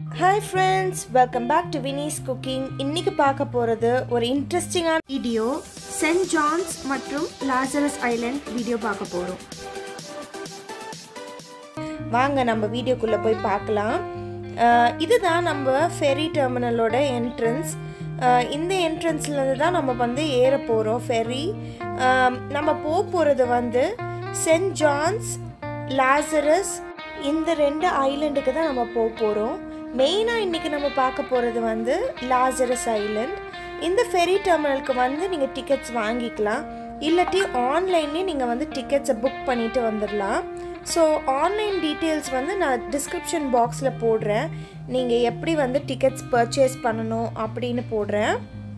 hi friends welcome back to Vini's cooking இன்னைக்கு பார்க்க போகிறது ஒரு இன்ட்ரெஸ்டிங்கான வீடியோ சென்ட் ஜான்ஸ் மற்றும் லாசரஸ் ஐலண்ட் வீடியோ பார்க்க போகிறோம் வாங்க நம்ம வீடியோக்குள்ளே போய் பார்க்கலாம் அஹ் இதுதான் நம்ம ஃபெரி டெர்மினலோட என்ட்ரன்ஸ் இந்த என்ட்ரன்ஸ்லேருந்து தான் நம்ம வந்து ஏற போகிறோம் ஃபெரி நம்ம போக போகிறது வந்து சென்ட் ஜான்ஸ் லாசரஸ் இந்த ரெண்டு ஐலண்டுக்கு தான் நம்ம போக போகிறோம் மெயினாக இன்றைக்கி நம்ம பார்க்க போகிறது வந்து லாசரஸ் ஐலண்ட் இந்த ஃபெரி டெர்மினலுக்கு வந்து நீங்கள் டிக்கெட்ஸ் வாங்கிக்கலாம் இல்லாட்டி ஆன்லைன்லேயே நீங்கள் வந்து டிக்கெட்ஸை புக் பண்ணிட்டு வந்துடலாம் ஸோ ஆன்லைன் டீட்டெயில்ஸ் வந்து நான் டிஸ்கிரிப்ஷன் பாக்ஸில் போடுறேன் நீங்கள் எப்படி வந்து டிக்கெட்ஸ் பர்ச்சேஸ் பண்ணணும் அப்படின்னு போடுறேன்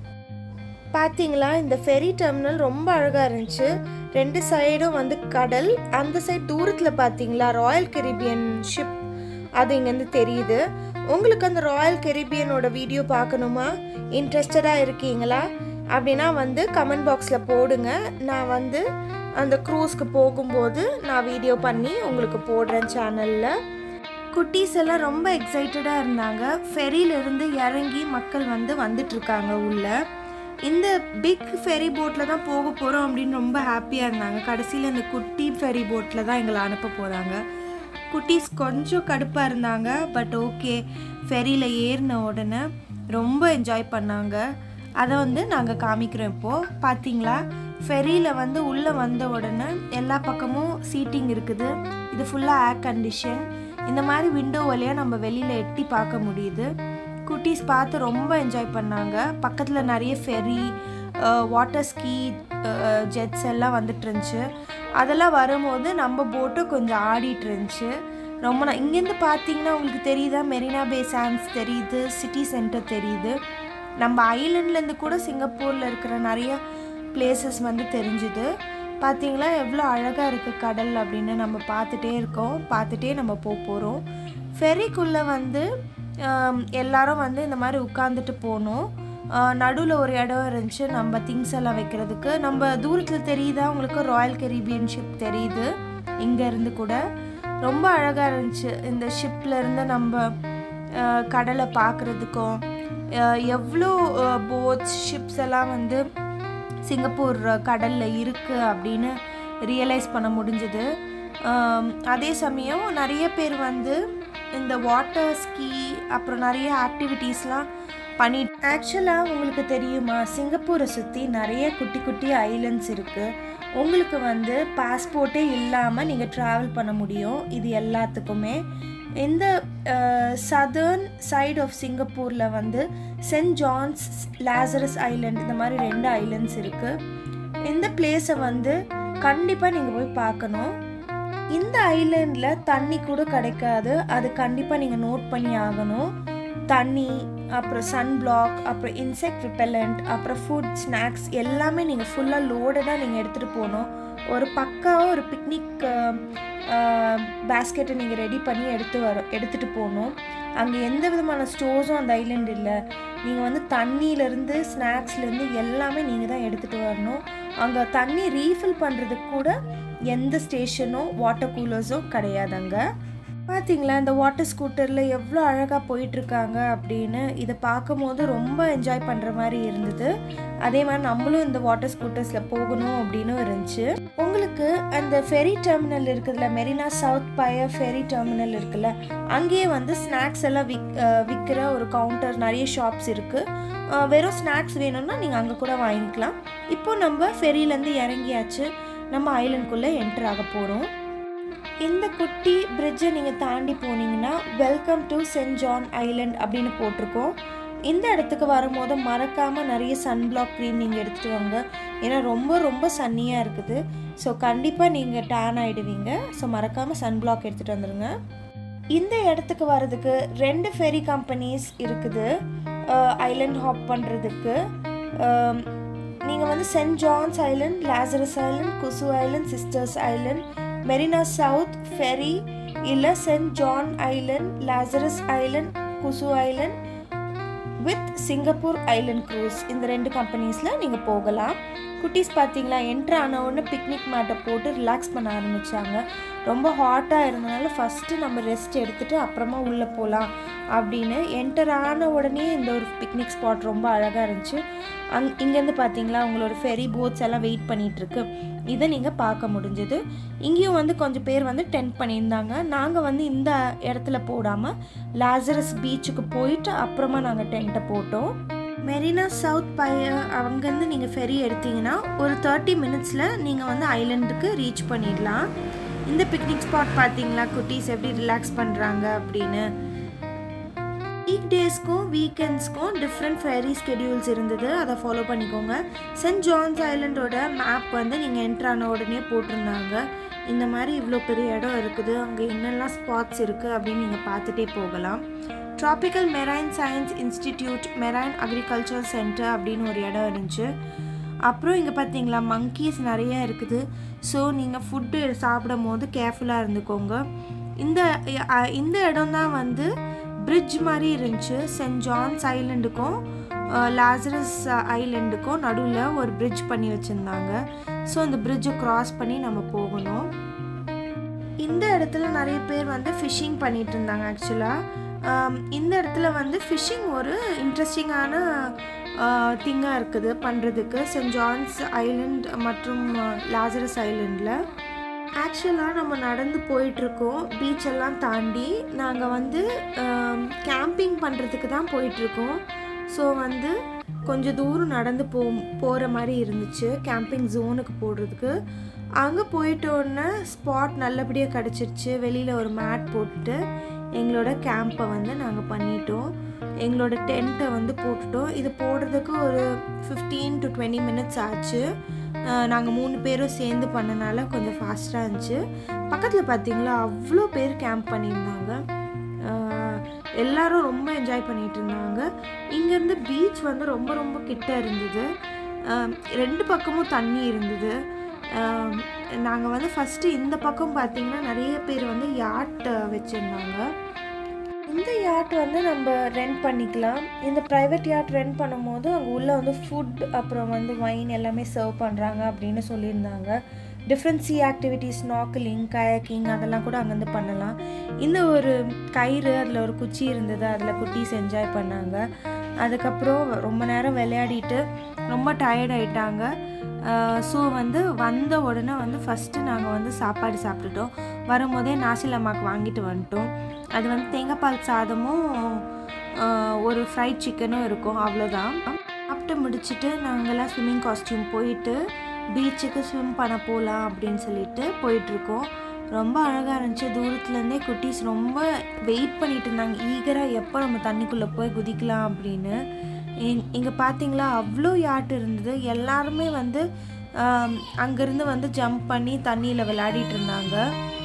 பார்த்தீங்களா இந்த ஃபெரி டெர்மினல் ரொம்ப அழகாக இருந்துச்சு ரெண்டு சைடும் வந்து கடல் அந்த சைடு தூரத்தில் பார்த்தீங்களா ராயல் கெரிபியன் ஷிப் அது இங்கேருந்து தெரியுது உங்களுக்கு அந்த ராயல் கெரிபியனோட வீடியோ பார்க்கணுமா இன்ட்ரெஸ்டடாக இருக்கீங்களா அப்படின்னா வந்து கமெண்ட் பாக்ஸில் போடுங்க நான் வந்து அந்த க்ரூஸ்க்கு போகும்போது நான் வீடியோ பண்ணி உங்களுக்கு போடுறேன் சேனலில் குட்டீஸ் எல்லாம் ரொம்ப எக்ஸைட்டடாக இருந்தாங்க ஃபெரியிலேருந்து இறங்கி மக்கள் வந்து வந்துட்டுருக்காங்க உள்ள இந்த பிக் ஃபெரி போட்டில் தான் போக போகிறோம் அப்படின்னு ரொம்ப ஹாப்பியாக இருந்தாங்க கடைசியில் இந்த குட்டி ஃபெரி போட்டில் தான் எங்களை அனுப்ப போகிறாங்க குட்டீஸ் கொஞ்சம் கடுப்பாக இருந்தாங்க பட் ஓகே ஃபெரியில் ஏறின உடனே ரொம்ப என்ஜாய் பண்ணாங்க அதை வந்து நாங்கள் காமிக்கிறோம் இப்போது பார்த்தீங்களா ஃபெரியில் வந்து உள்ளே வந்த உடனே எல்லா பக்கமும் சீட்டிங் இருக்குது இது ஃபுல்லாக ஏர் கண்டிஷன் இந்த மாதிரி விண்டோ வழியாக நம்ம வெளியில் எட்டி பார்க்க முடியுது குட்டீஸ் பார்த்து ரொம்ப என்ஜாய் பண்ணாங்க பக்கத்தில் நிறைய ஃபெரி வாட்டர் ஸ்கீ ஜெட்ஸ் எல்லாம் வந்துட்டு இருந்துச்சு அதெல்லாம் வரும்போது நம்ம போட்டு கொஞ்சம் ஆடிட்டு இருந்துச்சு ரொம்ப நான் இங்கேருந்து பார்த்தீங்கன்னா உங்களுக்கு தெரியுதா மெரினா பே சான்ஸ் தெரியுது சிட்டி சென்டர் தெரியுது நம்ம ஐலண்ட்லேருந்து கூட சிங்கப்பூரில் இருக்கிற நிறைய பிளேசஸ் வந்து தெரிஞ்சுது பார்த்தீங்களா எவ்வளோ அழகாக இருக்குது கடல் அப்படின்னு நம்ம பார்த்துட்டே இருக்கோம் பார்த்துட்டே நம்ம போக போகிறோம் ஃபெரிக்குள்ளே வந்து எல்லாரும் வந்து இந்த மாதிரி உட்காந்துட்டு போகணும் நடுவில் ஒரு இடம் இருந்துச்சு நம்ம திங்ஸ் எல்லாம் வைக்கிறதுக்கு நம்ம தூரத்தில் தெரியுதா உங்களுக்கு ராயல் கெரிபியன் ஷிப் தெரியுது இங்கேருந்து கூட ரொம்ப அழகாக இருந்துச்சு இந்த ஷிப்பில் இருந்து நம்ம கடலை பார்க்குறதுக்கும் எவ்வளோ போட்ஸ் ஷிப்ஸ் எல்லாம் வந்து சிங்கப்பூர் கடலில் இருக்குது அப்படின்னு ரியலைஸ் பண்ண முடிஞ்சுது அதே சமயம் நிறைய பேர் வந்து இந்த வாட்டர் ஸ்கீ அப்புறம் நிறைய ஆக்டிவிட்டீஸ்லாம் பண்ணி ஆக்சுவலாக உங்களுக்கு தெரியுமா சிங்கப்பூரை சுற்றி நிறைய குட்டி குட்டி ஐலண்ட்ஸ் இருக்குது உங்களுக்கு வந்து பாஸ்போர்ட்டே இல்லாமல் நீங்கள் ட்ராவல் பண்ண முடியும் இது எல்லாத்துக்குமே இந்த சதர்ன் சைடு ஆஃப் சிங்கப்பூரில் வந்து சென்ட் ஜான்ஸ் லாசரஸ் ஐலண்ட் இந்த மாதிரி ரெண்டு ஐலண்ட்ஸ் இருக்குது இந்த பிளேஸை வந்து கண்டிப்பாக நீங்கள் போய் பார்க்கணும் இந்த ஐலண்டில் தண்ணி கூட கிடைக்காது அது கண்டிப்பாக நீங்கள் நோட் பண்ணி ஆகணும் தண்ணி அப்புறம் சன் பிளாக் அப்புறம் இன்செக்ட் ரிப்பெலண்ட் அப்புறம் ஃபுட் ஸ்நாக்ஸ் எல்லாமே நீங்கள் ஃபுல்லாக லோடடாக நீங்கள் எடுத்துகிட்டு போகணும் ஒரு பக்காவாக ஒரு பிக்னிக் பேஸ்கெட்டை நீங்கள் ரெடி பண்ணி எடுத்து வர எடுத்துகிட்டு போகணும் அங்கே எந்த விதமான ஸ்டோர்ஸும் அந்த ஐலண்ட் இல்லை நீங்கள் வந்து தண்ணியிலேருந்து ஸ்நாக்ஸ்லேருந்து எல்லாமே நீங்கள் தான் எடுத்துகிட்டு வரணும் அங்கே தண்ணி ரீஃபில் பண்ணுறதுக்கு கூட எந்த ஸ்டேஷனோ வாட்டர் கூலர்ஸோ கிடையாது அங்கே பார்த்தீங்களா இந்த வாட்டர் ஸ்கூட்டரில் எவ்வளோ அழகாக போயிட்டுருக்காங்க அப்படின்னு இதை பார்க்கும்போது ரொம்ப என்ஜாய் பண்ணுற மாதிரி இருந்தது அதே மாதிரி நம்மளும் இந்த வாட்டர் ஸ்கூட்டர்ஸில் போகணும் அப்படின்னு இருந்துச்சு உங்களுக்கு அந்த ஃபெரி டெர்மினல் இருக்குதுல்ல Marina South pier ferry terminal இருக்குல்ல அங்கேயே வந்து ஸ்நாக்ஸ் எல்லாம் விக் விற்கிற ஒரு கவுண்டர் நிறைய ஷாப்ஸ் இருக்குது வெறும் ஸ்நாக்ஸ் வேணும்னா நீங்கள் அங்கே கூட வாங்கிக்கலாம் இப்போ நம்ம ஃபெரியிலேருந்து இறங்கியாச்சு நம்ம ஐலண்ட்குள்ளே என்டர் ஆக போகிறோம் இந்த குட்டி பிரிட்ஜை நீங்கள் தாண்டி போனீங்கன்னா welcome to Saint John island அப்படின்னு போட்டிருக்கோம் இந்த இடத்துக்கு வரும்போது மறக்காமல் நிறைய சன் பிளாக் க்ரீம் நீங்கள் எடுத்துகிட்டு வாங்க ஏன்னா ரொம்ப ரொம்ப சன்னியாக இருக்குது ஸோ கண்டிப்பாக நீங்கள் டேன் ஆகிடுவீங்க ஸோ மறக்காமல் சன் பிளாக் எடுத்துகிட்டு வந்துடுங்க இந்த இடத்துக்கு வர்றதுக்கு ரெண்டு ஃபெரி கம்பெனிஸ் இருக்குது ஐலண்ட் ஹாப் பண்ணுறதுக்கு நீங்கள் வந்து Saint John's island Lazarus island Kusu island Sisters island Marina South ferry இல்லை Saint John island Lazarus island Kusu island with Singapore island cruise இந்த ரெண்டு கம்பெனிஸில் நீங்கள் போகலாம் குட்டீஸ் பார்த்தீங்களா என்ட்ரு ஆன உடனே பிக்னிக் மேட்டை போட்டு ரிலாக்ஸ் பண்ண ஆரம்பித்தாங்க ரொம்ப ஹாட்டாக இருந்தனால ஃபஸ்ட்டு நம்ம ரெஸ்ட் எடுத்துகிட்டு அப்புறமா உள்ளே போகலாம் அப்படின்னு என்டர் ஆன உடனே இந்த ஒரு பிக்னிக் ஸ்பாட் ரொம்ப அழகாக இருந்துச்சு அங் இங்கேருந்து பார்த்தீங்களா உங்களோட ஃபெரி போட்ஸ் எல்லாம் வெயிட் பண்ணிகிட்ருக்கு இதை நீங்கள் பார்க்க முடிஞ்சது இங்கேயும் வந்து கொஞ்சம் பேர் வந்து டென்ட் பண்ணியிருந்தாங்க நாங்கள் வந்து இந்த இடத்துல போடாமல் லாசரஸ் பீச்சுக்கு போயிட்டு அப்புறமா நாங்கள் டென்ட்டை போட்டோம் மெரினா சவுத் பை அங்கேருந்து நீங்கள் ஃபெரி எடுத்தீங்கன்னா ஒரு தேர்ட்டி மினிட்ஸில் நீங்கள் வந்து ஐலண்டுக்கு ரீச் பண்ணிடலாம் இந்த பிக்னிக் ஸ்பாட் பார்த்தீங்களா குட்டீஸ் எப்படி ரிலாக்ஸ் பண்ணுறாங்க அப்படின்னு வீக் டேஸ்க்கும் வீக்கெண்ட்ஸ்க்கும் டிஃப்ரெண்ட் ஃபெரி ஸ்கெடியூல்ஸ் இருந்தது அதை ஃபாலோ பண்ணிக்கோங்க சென்ட் ஜான்ஸ் ஐலண்டோட மேப் வந்து நீங்கள் என்ட்ரு ஆன உடனே போட்டிருந்தாங்க இந்த மாதிரி இவ்வளோ பெரிய இடம் இருக்குது அங்கே என்னெல்லாம் ஸ்பாட்ஸ் இருக்குது அப்படின்னு நீங்கள் பார்த்துட்டே போகலாம் tropical marine science institute marine agriculture centre அப்படின்னு ஒரு இடம் இருந்துச்சு அப்புறம் இங்கே பார்த்தீங்களா மங்கீஸ் நிறைய இருக்குது ஸோ நீங்கள் ஃபுட்டு சாப்பிடும் போது கேர்ஃபுல்லாக இருந்துக்கோங்க இந்த அ- இந்த இடம் தான் வந்து பிரிட்ஜ் மாதிரி இருந்துச்சு சென்ட் ஜான்ஸ் ஐலண்டுக்கும் லாசரஸ் ஐலண்டுக்கும் நடுவில் ஒரு பிரிட்ஜ் பண்ணி வச்சுருந்தாங்க ஸோ அந்த பிரிட்ஜை கிராஸ் பண்ணி நம்ம போகணும் இந்த இடத்துல நிறைய பேர் வந்து ஃபிஷ்ஷிங் பண்ணிட்டு இருந்தாங்க ஆக்சுவலாக இந்த இடத்துல வந்து ஃபிஷ்ஷிங் ஒரு இன்ட்ரெஸ்டிங்கான திங்காக இருக்குது பண்ணுறதுக்கு சென்ட் ஜான்ஸ் ஐலண்ட் மற்றும் லாசரஸ் ஐலண்டில் ஆக்சுவலாக நம்ம நடந்து போயிட்டுருக்கோம் பீச் எல்லாம் தாண்டி நாங்கள் வந்து கேம்பிங் பண்ணுறதுக்கு தான் போயிட்டுருக்கோம் ஸோ வந்து கொஞ்சம் தூரம் நடந்து போ போகிற மாதிரி இருந்துச்சு கேம்பிங் ஜோனுக்கு போடுறதுக்கு அங்கே போயிட்டோன்னே ஸ்பாட் நல்லபடியாக கிடச்சிருச்சு வெளியில் ஒரு மேட் போட்டுட்டு எங்களோட கேம்பை வந்து நாங்கள் பண்ணிட்டோம் எங்களோட டென்ட்டை வந்து போட்டுட்டோம் இது போடுறதுக்கு ஒரு ஃபிஃப்டீன் டு டுவெண்ட்டி மினிட்ஸ் ஆச்சு நாங்கள் மூணு பேரும் சேர்ந்து பண்ணனால கொஞ்சம் ஃபாஸ்ட்டாக இருந்துச்சு பக்கத்தில் பார்த்தீங்களா அவ்வளோ பேர் கேம்ப் பண்ணியிருந்தாங்க ஆஹ் எல்லாரும் ரொம்ப என்ஜாய் பண்ணிட்டு இருந்தாங்க இங்கேருந்து பீச் வந்து ரொம்ப ரொம்ப கிட்ட இருந்தது ஆஹ் ரெண்டு பக்கமும் தண்ணி இருந்தது நாங்கள் வந்து ஃபஸ்ட்டு இந்த பக்கம் பார்த்தீங்கன்னா நிறைய பேர் வந்து யாட் வச்சுருந்தாங்க இந்த யாட் வந்து நம்ம ரெண்ட் பண்ணிக்கலாம் இந்த ப்ரைவேட் யாட் ரெண்ட் பண்ணும்போது அங்கே உள்ளே வந்து ஃபுட் அப்புறம் வந்து வைன் எல்லாமே சர்வ் பண்ணுறாங்க அப்படின்னு சொல்லியிருந்தாங்க different sea activities snorkelling kayaking அதெல்லாம் கூட அங்கேருந்து பண்ணலாம் இந்த ஒரு கயிறு அதில் ஒரு குச்சி இருந்தது அதில் குட்டீஸ் என்ஜாய் பண்ணாங்க அதுக்கப்புறம் ரொம்ப நேரம் விளையாடிட்டு ரொம்ப டயர்ட் ஆயிட்டாங்க ஸோ வந்து வந்த உடனே வந்து ஃபஸ்ட்டு நாங்கள் வந்து சாப்பாடு சாப்பிட்டுட்டோம் வரும்போதே நாசிலம்மாக்கு வாங்கிட்டு வந்துட்டோம் அது வந்து தேங்காய் பால் சாதமும் ஆஹ், ஒரு ஃப்ரைட் சிக்கனும் இருக்கும் அவ்வளோதான் சாப்பிட்டு முடிச்சுட்டு நாங்கள்லாம் ஸ்விம்மிங் காஸ்டியூம் போயிட்டு பீச்சுக்கு ஸ்விம் பண்ண போகலாம் அப்படின்னு சொல்லிட்டு போயிட்டுருக்கோம் ரொம்ப அழகாக இருந்துச்சு தூரத்துலேருந்தே குட்டீஸ் ரொம்ப வெயிட் பண்ணிட்டு இருந்தாங்க ஈகராக எப்போ நம்ம தண்ணிக்குள்ளே போய் குதிக்கலாம் அப்படின்னு இங்கே பார்த்தீங்களா அவ்வளோ யாட் இருந்தது எல்லாருமே வந்து அங்கேருந்து வந்து ஜம்ப் பண்ணி தண்ணியில் விளையாடிட்டு இருந்தாங்க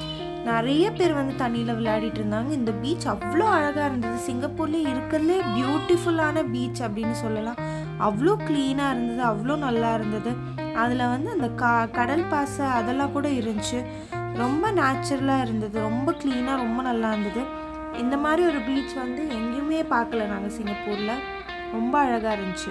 நிறைய பேர் வந்து தண்ணியில் விளையாடிட்டு இருந்தாங்க இந்த பீச் அவ்வளோ அழகாக இருந்தது சிங்கப்பூர்லேயே இருக்கிறதுலே பியூட்டிஃபுல்லான பீச் அப்படின்னு சொல்லலாம் அவ்வளோ க்ளீனாக இருந்தது அவ்வளோ நல்லா இருந்தது அதில் வந்து அந்த க கடல் பாசை அதெல்லாம் கூட இருந்துச்சு ரொம்ப நேச்சுரலாக இருந்தது ரொம்ப க்ளீனாக ரொம்ப நல்லா இருந்தது இந்த மாதிரி ஒரு பீச் வந்து எங்கேயுமே பார்க்கல நாங்கள் சிங்கப்பூரில் ரொம்ப அழகாக இருந்துச்சு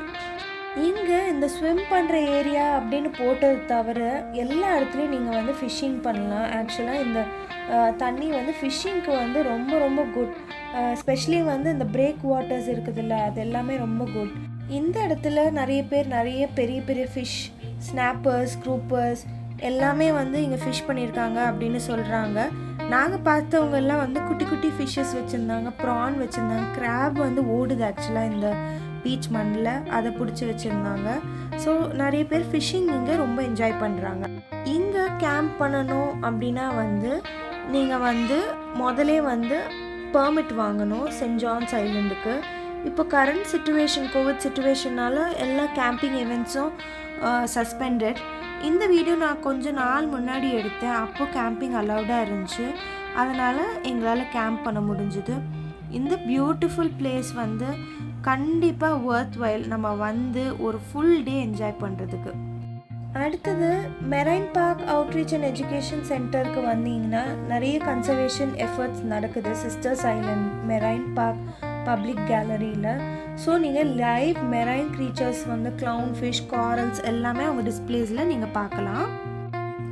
இங்கே இந்த ஸ்விம் பண்ணுற ஏரியா அப்படின்னு போட்டது தவிர எல்லா இடத்துலையும் நீங்கள் வந்து ஃபிஷ்ஷிங் பண்ணலாம் ஆக்சுவலாக இந்த அஹ், தண்ணி வந்து ஃபிஷ்ஷிங்க்கு வந்து ரொம்ப ரொம்ப குட் ஸ்பெஷலி வந்து இந்த பிரேக் வாட்டர்ஸ் இருக்குதுல்ல அது எல்லாமே ரொம்ப குட் இந்த இடத்துல நிறைய பேர் நிறைய பெரிய பெரிய ஃபிஷ் ஸ்னாப்பர்ஸ் குரூப்பர்ஸ் எல்லாமே வந்து இங்கே ஃபிஷ் பண்ணியிருக்காங்க அப்படின்னு சொல்கிறாங்க நாங்கள் பார்த்தவங்க எல்லாம் வந்து குட்டி குட்டி ஃபிஷ்ஷஸ் வச்சுருந்தாங்க ப்ரான் வச்சுருந்தாங்க கிராப் வந்து ஓடுது ஆக்சுவலாக இந்த பீச் மண்ணில் அதை பிடிச்சி வச்சுருந்தாங்க ஸோ நிறைய பேர் ஃபிஷ்ஷிங் இங்கே ரொம்ப என்ஜாய் பண்ணுறாங்க இங்கே கேம்ப் பண்ணணும் அப்படின்னா வந்து நீங்கள் வந்து முதலே வந்து பெர்மிட் வாங்கணும் சென்ட் ஜான்ஸ் ஐலண்டுக்கு இப்போ கரண்ட் சுச்சுவேஷன் கோவிட் சுச்சுவேஷனால எல்லா கேம்பிங் events-உம் சஸ்பெண்டட் இந்த வீடியோ நான் கொஞ்ச நாள் முன்னாடி எடுத்தேன் அப்போ கேம்பிங் அலௌடாக இருந்துச்சு அதனால் எங்களால் கேம்ப் பண்ண முடிஞ்சுது இந்த பியூட்டிஃபுல் பிளேஸ் வந்து கண்டிப்பாக ஒர்த் வைல் நம்ம வந்து ஒரு ஃபுல் டே என்ஜாய் பண்ணுறதுக்கு அடுத்தது marine park outreach and education சென்டருக்கு வந்தீங்கன்னா நிறைய கன்சர்வேஷன் எஃபர்ட்ஸ் நடக்குது Sisters Island marine park public கேலரியில் ஸோ நீங்கள் லைவ் மெரைன் க்ரீச்சர்ஸ் வந்து க்ளவுன் ஃபிஷ் காரல்ஸ் எல்லாமே அவங்க டிஸ்பிளேஸில் நீங்கள் பார்க்கலாம்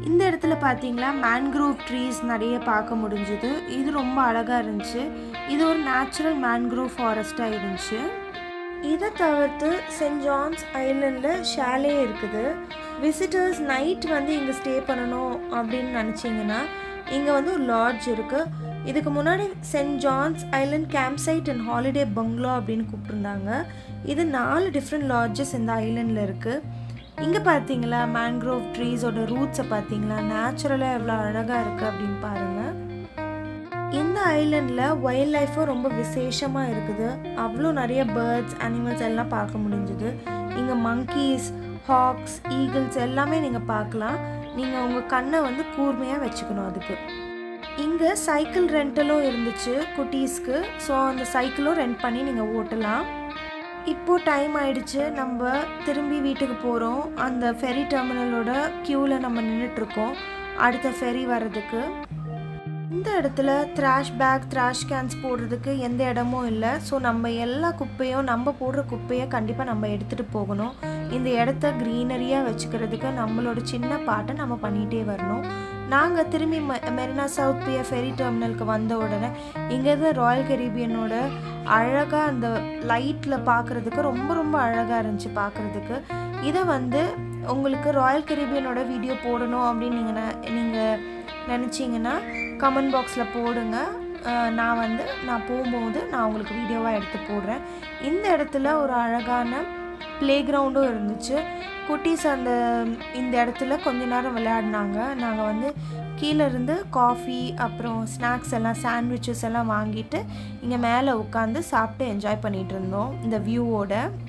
இந்த இடத்துல பார்த்தீங்களா மேன்க்ரோவ் ட்ரீஸ் நிறைய பார்க்க முடிஞ்சுது இது ரொம்ப அழகாக இருந்துச்சு இது ஒரு நேச்சுரல் மேன்க்ரோவ் ஃபாரஸ்ட்டாக இருந்துச்சு இதை தவிர்த்து சென்ட் ஜான்ஸ் ஐலண்டில் ஷாலே இருக்குது விசிட்டர்ஸ் நைட் வந்து இங்கே ஸ்டே பண்ணணும் அப்படின்னு நினச்சிங்கன்னா இங்கே வந்து ஒரு லாட்ஜ் இருக்குது இதுக்கு முன்னாடி Saint John's Island camp site and holiday bungalow அப்படின்னு கூப்பிட்ருந்தாங்க இது நாலு டிஃப்ரெண்ட் லாட்ஜஸ் இந்த ஐலண்டில் இருக்குது இங்கே பார்த்தீங்களா மேன்க்ரோவ் ட்ரீஸோட ரூட்ஸை பார்த்தீங்களா நேச்சுரலாக எவ்வளோ அழகாக இருக்குது அப்படின்னு பாருங்கள் இந்த ஐலண்டில் வைல்ட் லைஃப்பும் ரொம்ப விசேஷமாக இருக்குது அவ்வளோ நிறைய பேர்ட்ஸ் அனிமல்ஸ் எல்லாம் பார்க்க முடிஞ்சுது இங்கே மங்கீஸ் ஹாக்ஸ் ஈகிள்ஸ் எல்லாமே நீங்கள் பார்க்கலாம் நீங்கள் உங்கள் கண்ணை வந்து கூர்மையாக வச்சுக்கணும் அதுக்கு இங்கே சைக்கிள் ரெண்டலும் இருந்துச்சு குட்டீஸ்க்கு ஸோ அந்த சைக்கிளும் ரெண்ட் பண்ணி நீங்கள் ஓட்டலாம் இப்போது டைம் ஆயிடுச்சு நம்ம திரும்பி வீட்டுக்கு போகிறோம் அந்த ஃபெரி டெர்மினலோட க்யூவில் நம்ம நின்றுட்டுருக்கோம் அடுத்த ஃபெரி வர்றதுக்கு இந்த இடத்துல த்ராஷ் பேக் த்ராஷ் கேன்ஸ் போடுறதுக்கு எந்த இடமும் இல்லை ஸோ நம்ம எல்லா குப்பையும் நம்ம போடுற குப்பையை கண்டிப்பாக நம்ம எடுத்துகிட்டு போகணும் இந்த இடத்த க்ரீனரியாக வச்சுக்கிறதுக்கு நம்மளோட சின்ன பாட்டை நம்ம பண்ணிகிட்டே வரணும் நாங்கள் திரும்பி மெ மெரினா சவுத் பிய ஃபெரி டெர்மினலுக்கு வந்த உடனே இங்கேருந்து ராயல் கரீபியனோட அழகாக அந்த லைட்டில் பார்க்குறதுக்கு ரொம்ப ரொம்ப அழகாக இருந்துச்சு பார்க்குறதுக்கு இதை வந்து உங்களுக்கு ராயல் கரீபியனோட வீடியோ போடணும் அப்படின்னு நீங்கள் நீங்கள் நினச்சிங்கன்னா கமெண்ட் பாக்ஸில் போடுங்க நான் வந்து நான் போகும்போது நான் உங்களுக்கு வீடியோவாக எடுத்து போடுறேன் இந்த இடத்துல ஒரு அழகான ப்ளே கிரவுண்டும் இருந்துச்சு குட்டீஸ் அந்த இந்த இடத்துல கொஞ்ச நேரம் விளையாடினாங்க நாங்கள் வந்து கீழே இருந்து காஃபி அப்புறம் ஸ்நாக்ஸ் எல்லாம் சாண்ட்விச்சஸ் எல்லாம் வாங்கிட்டு இங்கே மேலே உட்காந்து சாப்பிட்டு என்ஜாய் பண்ணிகிட்டு இருந்தோம் இந்த வியூவோட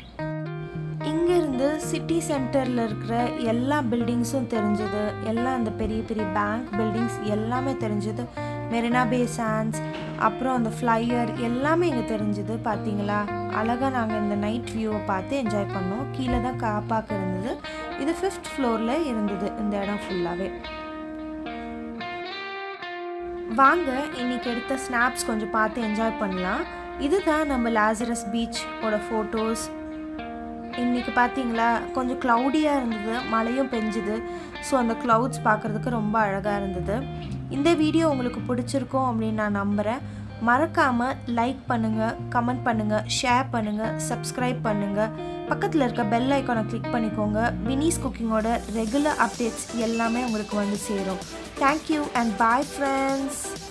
இங்கேருந்து சிட்டி சென்டரில் இருக்கிற எல்லா பில்டிங்ஸும் தெரிஞ்சது எல்லாம் அந்த பெரிய பெரிய பேங்க் பில்டிங்ஸ் எல்லாமே தெரிஞ்சது மெரினா பே சான்ஸ் அப்புறம் அந்த ஃப்ளையர் எல்லாமே இங்கே தெரிஞ்சுது பார்த்தீங்களா அழகாக நாங்கள் இந்த நைட் வியூவை பார்த்து என்ஜாய் பண்ணோம் கீழே தான் காப்பாக்கு இருந்தது இது ஃபிஃப்த் ஃப்ளோரில் இருந்தது இந்த இடம் ஃபுல்லாகவே வாங்க இன்னைக்கு எடுத்த ஸ்னாப்ஸ் கொஞ்சம் பார்த்து என்ஜாய் பண்ணலாம் இதுதான் நம்ம லாசரஸ் பீச் ஓட ஃபோட்டோஸ் இன்றைக்கி பார்த்தீங்களா கொஞ்சம் க்ளவுடியாக இருந்தது மழையும் பெஞ்சுது ஸோ அந்த க்ளவுட்ஸ் பார்க்குறதுக்கு ரொம்ப அழகாக இருந்தது இந்த வீடியோ உங்களுக்கு பிடிச்சிருக்கோம் அப்படின்னு நான் நம்புகிறேன் மறக்காமல் லைக் பண்ணுங்கள் கமெண்ட் பண்ணுங்கள் ஷேர் பண்ணுங்கள் சப்ஸ்கிரைப் பண்ணுங்கள் பக்கத்தில் இருக்க பெல் ஐக்கானை கிளிக் பண்ணிக்கோங்க வினீஸ் குக்கிங்கோட ரெகுலர் அப்டேட்ஸ் எல்லாமே உங்களுக்கு வந்து சேரும் தேங்க்யூ அண்ட் பாய் ஃப்ரெண்ட்ஸ்